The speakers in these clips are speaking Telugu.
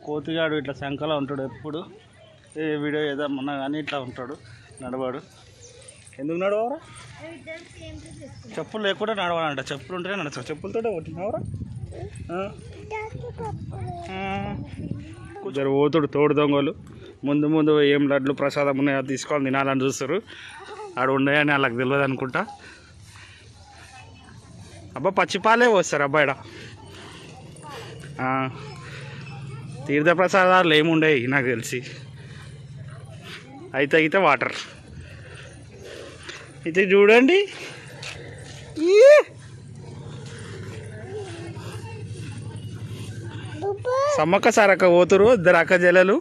కోతిగాడు ఇట్లా శంకలో ఉంటాడు ఎప్పుడు ఏ వీడియో ఏదమ్మన్నా కానీ ఇట్లా ఉంటాడు నడవాడు ఎందుకు నడవరా చెప్పులు లేకుండా నడవాలంట చెప్పులు ఉంటేనే నడుస్తావు చెప్పులతో కొట్టినవరా జర పోతుడు తోడు దొంగలు ముందు ముందు ఏం లడ్లు ప్రసాదం ఉన్నాయో తీసుకొని తినాలని చూస్తారు ఆడ ఉన్నాయని వాళ్ళకి తెలియదు అనుకుంటా అబ్బా పచ్చిపాలే పోస్తారు అబ్బాయిడ తీర్థ ప్రసాదాలు ఏముండేవి నాకు తెలిసి అయితే అయితే వాటర్ అయితే చూడండి ఈ! సమ్మక్క సారక్క పోతురు ఇద్దరు అక్క జల్లెలు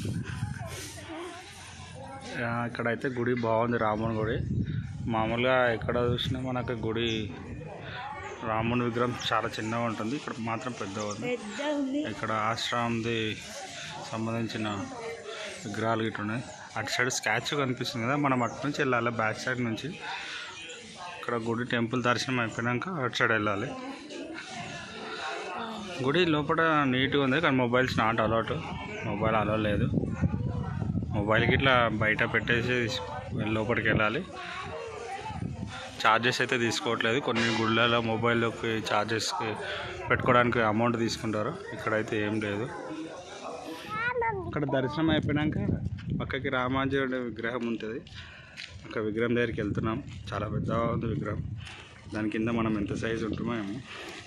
ఆ, ఇక్కడైతే గుడి బాగుంది రాముని గుడి మామూలుగా ఎక్కడ చూసినా మనకు గుడి రాముని విగ్రహం చాలా చిన్నగా ఉంటుంది ఇక్కడ మాత్రం పెద్దగా ఉంది ఇక్కడ ఆశ్రమంది సంబంధించిన విగ్రహాలు గిట్ల ఉన్నాయి అటు సైడ్ స్టాచ్యూ కనిపిస్తుంది కదా మనం అటు నుంచి వెళ్ళాలి బ్యాక్ సైడ్ నుంచి ఇక్కడ గుడి టెంపుల్ దర్శనం అయిపోయినాక అటు సైడ్ వెళ్ళాలి గుడి లోపల నీట్గా ఉంది కానీ mobiles not allowed mobile allow లేదు మొబైల్కి ఇట్లా బయట పెట్టేసి లోపలికి వెళ్ళాలి ఛార్జెస్ అయితే తీసుకోవట్లేదు కొన్ని గుళ్ళలో మొబైల్లోకి ఛార్జెస్కి పెట్టుకోవడానికి అమౌంట్ తీసుకుంటారు ఇక్కడైతే ఏం లేదు ఇక్కడ దర్శనం అయిపోయినాక పక్కకి రామాంజనుడి విగ్రహం ఉంటుంది ఒక విగ్రహం దగ్గరికి వెళ్తున్నాం చాలా పెద్దగా ఉంది విగ్రహం దాని కింద మనం ఎంత సైజు ఉంటుమో ఏమో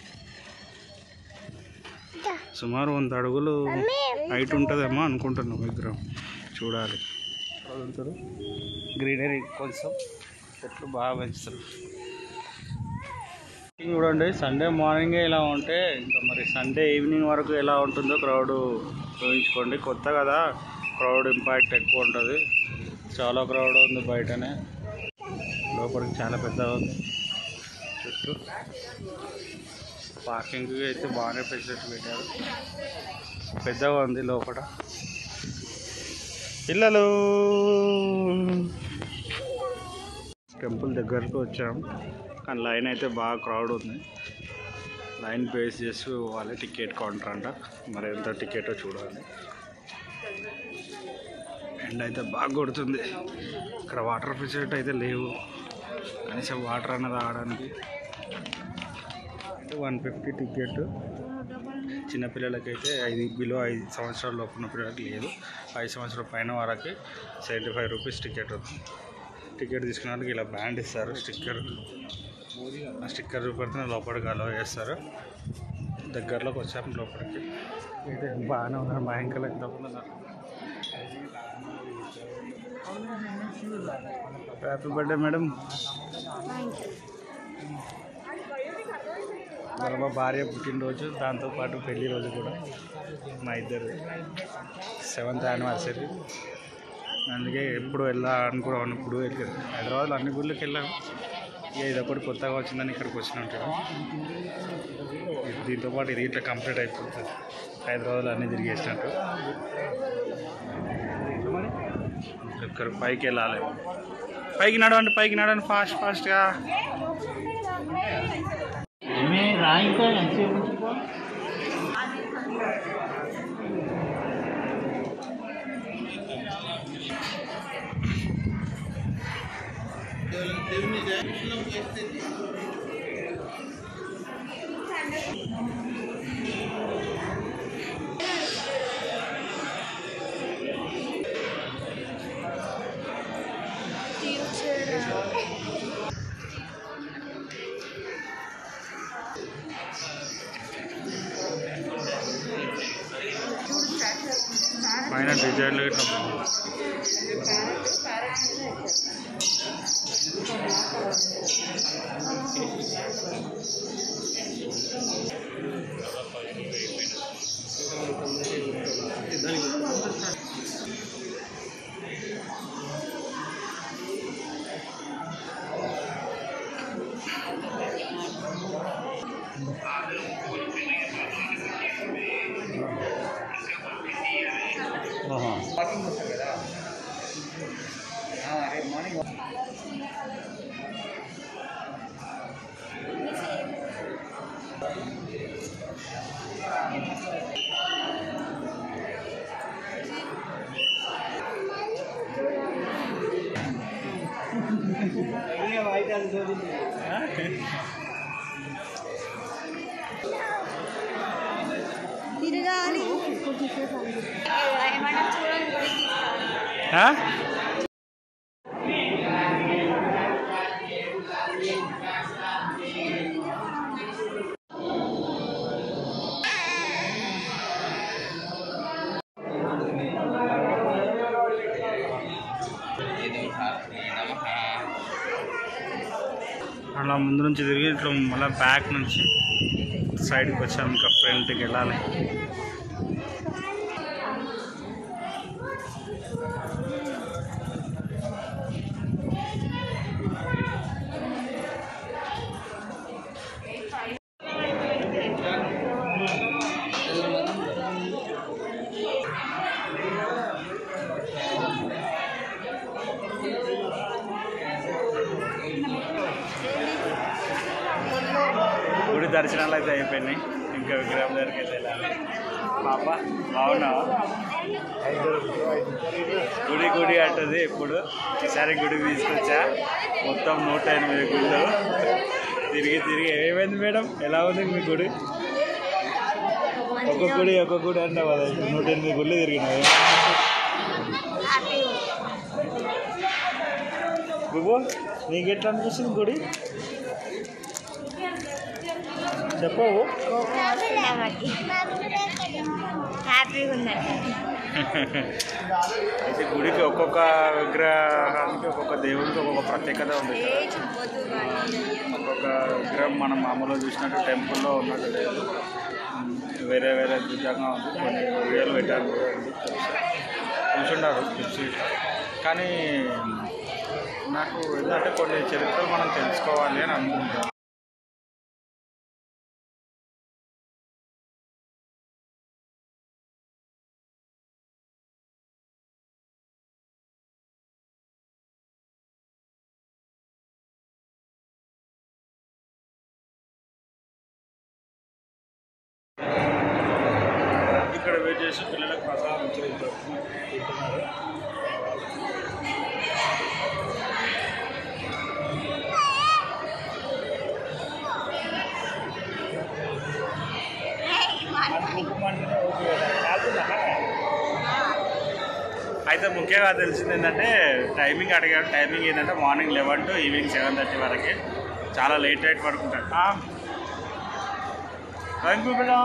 సుమారు వంద అడుగులు హైట్ ఉంటుందేమో అనుకుంటున్నాం విగ్రహం చూడాలి వదులుతారు గ్రీనరీ కొంచెం చెట్లు బాగా పెంచుతారు చూడండి సండే మార్నింగే ఇలా ఉంటే ఇంకా మరి సండే ఈవినింగ్ వరకు ఎలా ఉంటుందో క్రౌడ్ ఊహించుకోండి కొత్త కదా క్రౌడ్ ఇంపాక్ట్ ఎక్కువ ఉంటుంది చాలా క్రౌడ్ ఉంది బయటనే లోపలికి చాలా పెద్దగా ఉంది చుట్టూ పార్కింగ్కి అయితే బాగానే ఫెసిలిటీ పెట్టారు పెద్దగా ఉంది లోపల పిల్లలు టెంపుల్ దగ్గరకు వచ్చాం కానీ లైన్ అయితే బాగా క్రౌడ్ ఉంది లైన్ పేస్ చేసి పోవాలి టికెట్ కౌంటర్ అంట మరి ఎంత టికెటో చూడాలి ఎండ్ అయితే బాగా కొడుతుంది ఇక్కడ వాటర్ ఫెసిలిటీ అయితే లేవు కనీసం వాటర్ అన్నది ఆడడానికి వన్ ఫిఫ్టీ టికెట్ చిన్నపిల్లలకైతే ఐదు బిలో ఐదు సంవత్సరాల లోపు ఉన్న పిల్లలకి లేదు ఐదు సంవత్సరాల పైన వాళ్ళకి సెవెంటీ ఫైవ్ రూపీస్ టికెట్ అవుతుంది టికెట్ తీసుకున్న వాళ్ళకి ఇలా బ్యాండ్ ఇస్తారు స్టిక్కర్ ఆ స్టిక్కర్ చూపెడితే లోపలికి అలో చేస్తారు దగ్గరలోకి వచ్చాము లోపలికి అయితే బాగానే ఉన్నారు మా ఇంకా ఎంతమంది ఉన్నారు హ్యాపీ బర్త్డే మేడం మరి మా భార్య పుట్టినరోజు దాంతోపాటు పెళ్లి రోజు కూడా మా ఇద్దరు సెవెంత్ యానివర్సరీ అందుకే ఎప్పుడు వెళ్ళాలని కూడా ఇప్పుడు వెళ్ళాను హైదరాబాద్లో అన్ని గుళ్ళకి వెళ్ళాము ఇక ఇది ఒకటి కొత్తగా వచ్చిందని ఇక్కడికి వచ్చినట్టు దీంతో పాటు ఇది ఇట్లా కంప్లీట్ అయిపోతుంది హైదరాబాద్లో అన్నీ తిరిగేసినట్టు ఇక్కడ పైకి వెళ్ళాలి పైకి నడవండి పైకి నడవండి ఫాస్ట్ ఫాస్ట్గా పైన డిజైన్లు ఇట్లా ఆహా. తిరగాలి ఏమన్నా చూడండి గుడికి ఆ? అలా ముందు నుంచి తిరిగి ఇట్లా మళ్ళీ బ్యాక్ నుంచి సైడ్కి వచ్చాము ఇంకా ఫ్రంట్కి వెళ్ళాలి గుడి దర్శనాలు అయితే అయిపోయినాయి ఇంకా విగ్రహం దగ్గరికి వెళ్ళాలి పాప బాగున్నావా గుడి గుడి అంటది ఇప్పుడు ఈసారి గుడికి తీసుకొచ్చా మొత్తం నూట ఎనిమిది గుళ్ళు తిరిగి తిరిగి ఏమైంది మేడం ఎలా ఉంది మీ గుడి ఒక్కొక్క గుడి ఒక్కొక్క గుడి అంటావు కదా నూట ఎనిమిది గుళ్ళు తిరిగినాయి గుబో నీకు ఎట్లా అనిపిస్తుంది గుడి చెప్పవు హ్యాపీగా ఉందండి అయితే గుడికి ఒక్కొక్క విగ్రహానికి ఒక్కొక్క దేవుడికి ఒక్కొక్క ప్రత్యేకత ఉంది ఇక్కడ ఒక్కొక్క విగ్రహం మనం మామూలుగా చూసినట్టు టెంపుల్లో ఉన్నట్టు లేదు వేరే వేరే విధంగా ఉంది కొన్ని వీడియోలు పెట్టారు కూడా ఉంది. చూసుంటారు చూసి కానీ నాకు ఏంటంటే కొన్ని చరిత్రలు మనం తెలుసుకోవాలి అని అనుకుంటాను ఇక్కడ వెయిట్ చేసి పిల్లలకు ప్రసాదం ఇచ్చి తింటున్నారు అయితే ముఖ్యంగా తెలిసింది ఏంటంటే టైమింగ్ అడిగాడు టైమింగ్ ఏంటంటే morning eleven to evening seven thirty వరకు చాలా లేట్ నైట్ పడుకుంటాడు థ్యాంక్ యూ మేడం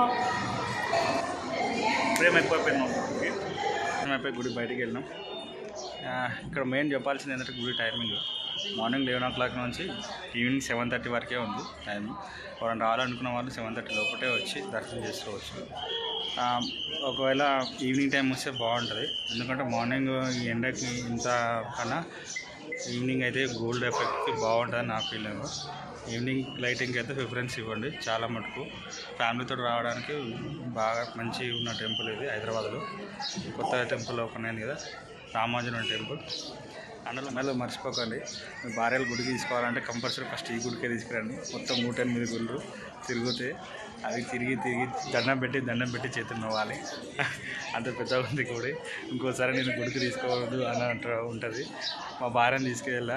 ప్రేమ ఎక్కువైపోయింది ప్రేమ అయిపోయి గుడి బయటికి వెళ్ళినాం ఆ, ఇక్కడ మెయిన్ చెప్పాల్సింది ఏంటంటే గుడి timing morning eleven o'clock నుంచి ఈవినింగ్ సెవెన్ థర్టీ వరకే ఉంది టైమింగ్ ఎవరైనా రావాలనుకున్న వాళ్ళు సెవెన్ థర్టీ లోపటే వచ్చి దర్శనం చేసుకోవచ్చు ఆ, ఒకవేళ ఈవినింగ్ టైం వస్తే బాగుంటుంది ఎందుకంటే మార్నింగ్ ఈ ఎండకి ఇంత కన్నా ఈవినింగ్ అయితే గోల్డ్ ఎఫెక్ట్కి బాగుంటుంది నా ఫీలింగ్ ఈవినింగ్ లైటింగ్కి అయితే ప్రిఫరెన్స్ ఇవ్వండి చాలా మటుకు ఫ్యామిలీతో రావడానికి బాగా మంచి ఉన్న టెంపుల్ ఇది హైదరాబాద్లో కొత్త టెంపుల్ ఓపెన్ అయింది కదా రామాంజనం టెంపుల్ అందులో మళ్ళీ మర్చిపోకండి మీ భార్యలు గుడికి తీసుకోవాలంటే కంపల్సరీ ఫస్ట్ ఈ గుడికే తీసుకురండి మొత్తం నూట ఎనిమిది గుళ్ళు తిరిగితే అవి తిరిగి తిరిగి దండం పెట్టి దండం పెట్టి చేతులు నవ్వాలి అంత పెద్దగా ఉంది గుడి ఇంకోసారి నేను గుడికి తీసుకోవద్దు అని అంట ఉంటుంది మా భార్యను తీసుకెళ్ళా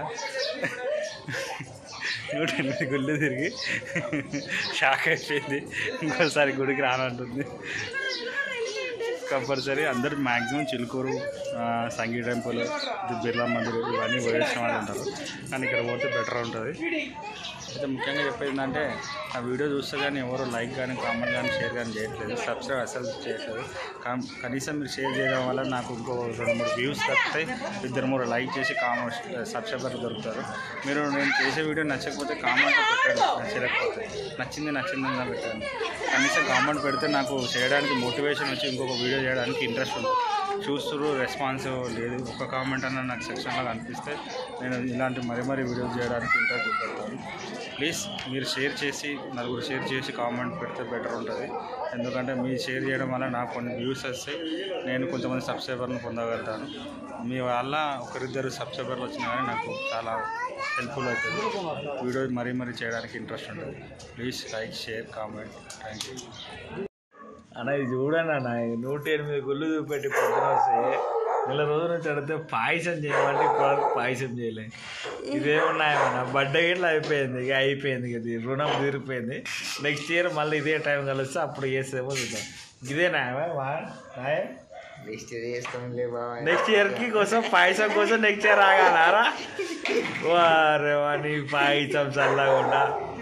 నూట ఎనిమిది గుళ్ళు తిరిగి షాక్ అయిపోయింది ఇంకోసారి గుడికి రానంటుంది కంపల్సరీ అందరూ మ్యాక్సిమం చిలుకూరు ఆ, సంగీ టెంపుల్ ఇది బిర్లా మందిర్ ఇవన్నీ పోయేసిన వాళ్ళు ఉంటారు కానీ ఇక్కడ పోతే బెటర్ ఉంటుంది అయితే ముఖ్యంగా చెప్పేది ఏంటంటే ఆ వీడియో చూస్తే కానీ ఎవరు లైక్ కానీ కామెంట్ కానీ షేర్ కానీ చేయట్లేదు సబ్స్క్రైబ్ అసలు చేయట్లేదు కామ్ కనీసం మీరు షేర్ చేయడం వల్ల నాకు ఇంకో రెండు మూడు వ్యూస్ దొరుకుతాయి ఇద్దరు మూడు లైక్ చేసి కామెంట్ సబ్స్క్రైబర్ దొరుకుతారు మీరు నేను చేసే వీడియో నచ్చకపోతే కామెంట్ పెట్టండి నచ్చలేకపోతే నచ్చింది నచ్చింది అని పెట్టండి కనీసం కామెంట్ పెడితే నాకు చేయడానికి మోటివేషన్ వచ్చి ఇంకొక వీడియో చేయడానికి ఇంట్రెస్ట్ ఉంటుంది చూస్తున్నారు రెస్పాన్స్ లేదు ఒక కామెంట్ అన్న నాకు సెక్షన్లో కనిపిస్తే నేను ఇలాంటి మరీ మరీ వీడియోస్ చేయడానికి ఇంట్రెస్ట్ చూపెడతాను ప్లీజ్ మీరు షేర్ చేసి నలుగురు షేర్ చేసి కామెంట్ పెడితే బెటర్ ఉంటుంది ఎందుకంటే మీ షేర్ చేయడం వల్ల నాకు కొన్ని వ్యూస్ వస్తాయి నేను కొంతమంది సబ్స్క్రైబర్లను పొందగలుగుతాను మీ వల్ల ఒకరిద్దరు సబ్స్క్రైబర్లు వచ్చినా కానీ నాకు చాలా హెల్ప్ఫుల్ అవుతుంది వీడియో మరీ మరీ చేయడానికి ఇంట్రెస్ట్ ఉంటుంది please like share comment thank you అన్న ఇది చూడండి అన్న ఈ నూట ఎనిమిది గుళ్ళు చూపెట్టి పొద్దున వస్తే నెల రోజుల నుంచి అడిగితే పాయసం చేయమంటే ఇప్పుడు పాయసం చేయలే ఇదేమున్నాయమన్నా బర్త్డే ఇట్లా అయిపోయింది ఇక అయిపోయింది ఇక ఇది రుణం తీరిపోయింది నెక్స్ట్ ఇయర్ మళ్ళీ ఇదే టైం కలిస్తే అప్పుడు చేసేమో చూద్దాం ఇదేనా నెక్స్ట్ చేస్తాంలే బాబా నెక్స్ట్ ఇయర్ కి కోసం పాయసం కోసం నెక్స్ట్ ఇయర్ ఆగాలారా వారే వాని పాయసం చల్లకుండా